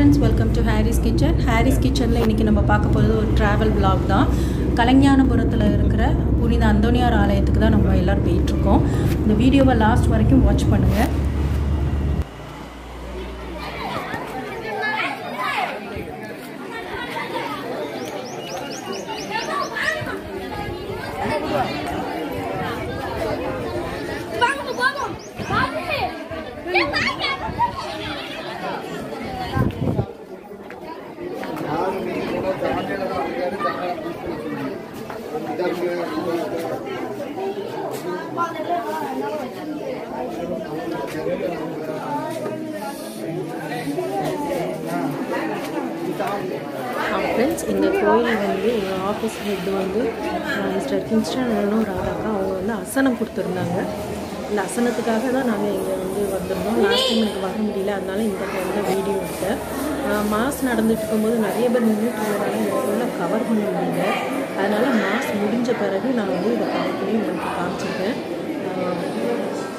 Friends welcome to Haris kitchen Haris கிச்சனில் இன்றைக்கி நம்ம பார்க்க போகிறது ஒரு ட்ராவல் vlog தான் கலைஞானபுரத்தில் இருக்கிற புனித அந்தோனியார் ஆலயத்துக்கு தான் நம்ம எல்லோரும் போயிட்டுருக்கோம் இந்த வீடியோவை லாஸ்ட் வரைக்கும் வாட்ச் பண்ணுங்கள் Vamos, vamos! Vamos! Que vai, friends இந்த கோயில் வந்து எங்கள் ஆஃபீஸ் ஹெட் வந்து மிஸ்டர் கிங்ஸ்டன் ஒரு ஆளாக்கா அவங்க வந்து அசனம் கொடுத்துருந்தாங்க இந்த அசனத்துக்காக தான் நாங்கள் இங்கே வந்து வந்திருந்தோம் லாஸ்ட் டைம் எனக்கு வர முடியல அதனால இந்த டைம் தான் வீடியோ எடுத்தேன் மாஸ் நடந்துட்டு இருக்கும்போது நிறைய பேர் நின்றுட்டு இருந்ததால இந்த ஃபுல்லாக கவர் பண்ண முடியல அதனால் மாஸ் முடிஞ்ச பிறகு நான் வந்து இதை கவர் பண்ணி உங்களுக்கு காமிச்சிருக்கேன் ஆஹ்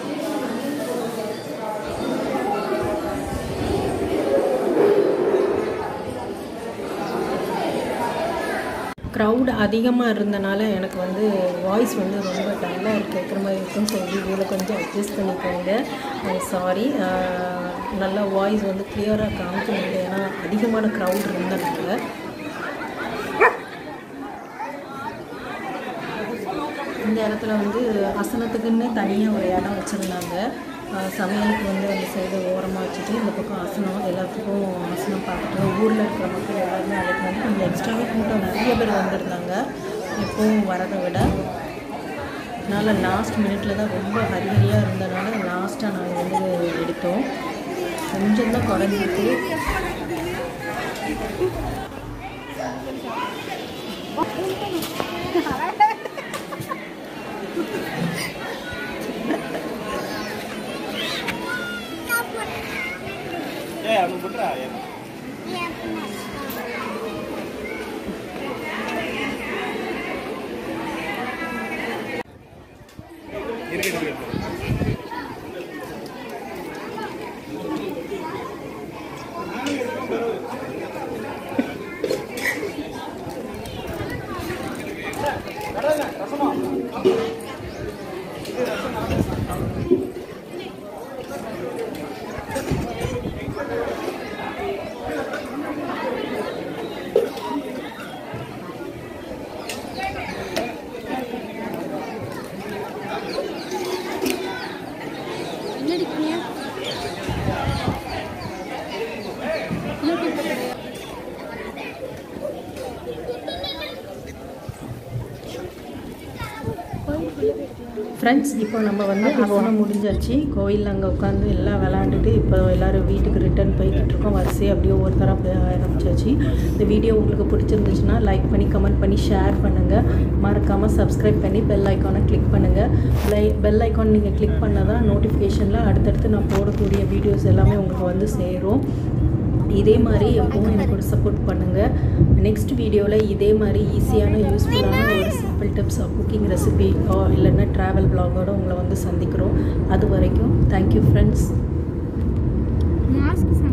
க்ரௌட் அதிகமாக இருந்தனால எனக்கு வந்து வாய்ஸ் வந்து ரொம்ப டல்லாக கேட்குற மாதிரி இருக்குன்னு சொல்லி இதில் கொஞ்சம் அட்ஜஸ்ட் பண்ணிக்கோங்க சாரி நல்லா வாய்ஸ் வந்து கிளியராக காமிக்க முடியல ஏன்னா அதிகமான க்ரௌட் இருந்தனால இந்த இடத்துல வந்து அசனத்துக்குன்னு தனியாக ஒரு இடம் வச்சுருந்தாங்க சமையலுக்கு வந்து அந்த சைடு ஓரமாக வச்சுட்டு இந்த பக்கம் ஆசனம் எல்லாத்துக்கும் ஆசனம் பார்த்துட்டு ஊரில் இருக்கிற மக்கள் எல்லாருமே அதுக்கு வந்து கொஞ்சம் எக்ஸ்ட்ராவே கூட்டம் நிறைய பேர் வந்திருந்தாங்க எப்பவும் வரதை விட அதனால் லாஸ்ட் மினிட்ல தான் ரொம்ப ஹரிஹரியாக இருந்தனால லாஸ்ட்டாக நாங்கள் வந்து எடுத்தோம் கொஞ்சம் தான் குறைஞ்சிருக்கு ஃப்ரெண்ட்ஸ் இப்போ நம்ம வந்து அசனம் முடிஞ்சாச்சு கோயில் அங்கே உட்காந்து எல்லாம் விளாண்டுட்டு இப்போ எல்லோரும் வீட்டுக்கு ரிட்டர்ன் போய்கிட்டு இருக்கோம் வரிசை அப்படியே ஒருத்தராக போய் ஆரம்பிச்சாச்சு இந்த வீடியோ உங்களுக்கு பிடிச்சிருந்துச்சுன்னா லைக் பண்ணி கமெண்ட் பண்ணி ஷேர் பண்ணுங்கள் மறக்காமல் சப்ஸ்கிரைப் பண்ணி பெல் ஐக்கானை கிளிக் பண்ணுங்கள் லை பெல் ஐக்கான் நீங்கள் கிளிக் பண்ணால் தான் நோட்டிஃபிகேஷனில் அடுத்தடுத்து நான் போடக்கூடிய வீடியோஸ் எல்லாமே உங்களுக்கு வந்து சேரும் இதே மாதிரி எப்பவும் எனக்கு ஒரு சப்போர்ட் பண்ணுங்கள் நெக்ஸ்ட் வீடியோவில் இதே மாதிரி ஈஸியான யூஸ்ஃபுல்லான ஒரு சிம்பிள் டிப்ஸ் குக்கிங் ரெசிபி இல்லைன்னா ட்ராவல் பிளாகோட உங்களை வந்து சந்திக்கிறோம் அது வரைக்கும் தேங்க்யூ ஃப்ரெண்ட்ஸ் Mask